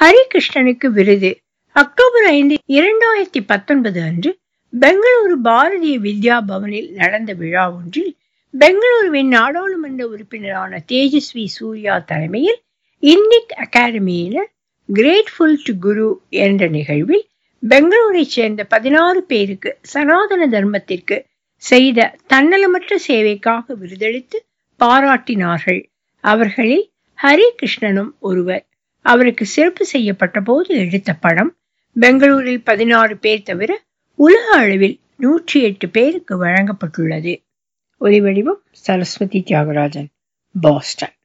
ஹரிகிருஷ்ணனுக்கு விருது அக்டோபர் ஐந்து இரண்டாயிரத்தி பத்தொன்பது அன்று பெங்களூரு பாரதிய வித்யா பவனில் நடந்த விழா ஒன்றில் பெங்களூருவின் நாடாளுமன்ற உறுப்பினரான தேஜஸ்வி சூர்யா தலைமையில் இந்திக் அகாடமியினர் கிரேட்ஃபுல் டு குரு என்ற நிகழ்வில் பெங்களூரை சேர்ந்த பதினாறு பேருக்கு சனாதன தர்மத்திற்கு செய்த தன்னலமற்ற சேவைக்காக விருதளித்து பாராட்டினார்கள் அவர்களில் ஹரி கிருஷ்ணனும் ஒருவர் அவருக்கு சிறப்பு செய்யப்பட்ட போது எடுத்த படம் பெங்களூரில் பதினாறு பேர் தவிர உலக அளவில் நூற்றி எட்டு பேருக்கு வழங்கப்பட்டுள்ளது ஒலிவடிவம் சரஸ்வதி தியாகராஜன் பாஸ்டன்